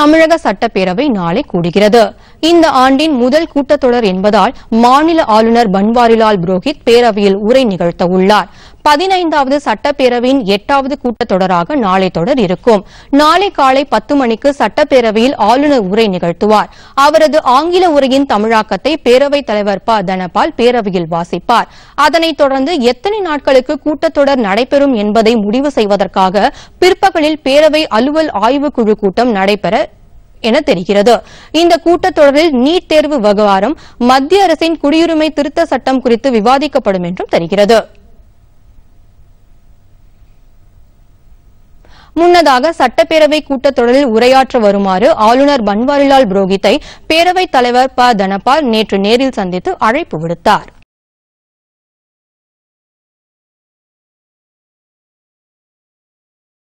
தமிழக சட்டப்பேரவை நாளை கூடுகிறது இந்த ஆண்டின் முதல் கூட்டத்தொடர் என்பதால் மாநில ஆளுநர் பன்வாரிலால் புரோஹித் பேரவையில் உரை நிகழ்த்த உள்ளார் பதினைந்தாவது சட்டப்பேரவையின் எட்டாவது கூட்டத்தொடராக நாளை தொடர் இருக்கும் நாளை காலை பத்து மணிக்கு சட்டப்பேரவையில் ஆளுநர் உரை நிகழ்த்துவார் அவரது ஆங்கில உரையின் தமிழாக்கத்தை பேரவைத் தலைவர் ப தனபால் பேரவையில் வாசிப்பார் அதனைத் தொடர்ந்து எத்தனை நாட்களுக்கு கூட்டத்தொடர் நடைபெறும் என்பதை முடிவு செய்வதற்காக பிற்பகலில் பேரவை அலுவல் ஆய்வுக்குழு கூட்டம் நடைபெற என தெரிகிறது இந்த கூட்டத்தொடரில் நீட் தேர்வு விவகாரம் மத்திய அரசின் குடியுரிமை திருத்த சட்டம் குறித்து விவாதிக்கப்படும் என்றும் தெரிகிறது முன்னதாக சட்டப்பேரவை கூட்டத்தொடரில் உரையாற்ற வருமாறு ஆளுநர் பன்வாரிலால் புரோஹித்தை பேரவைத் தலைவர் ப தனபால் நேற்று நேரில் சந்தித்து அழைப்பு விடுத்தாா்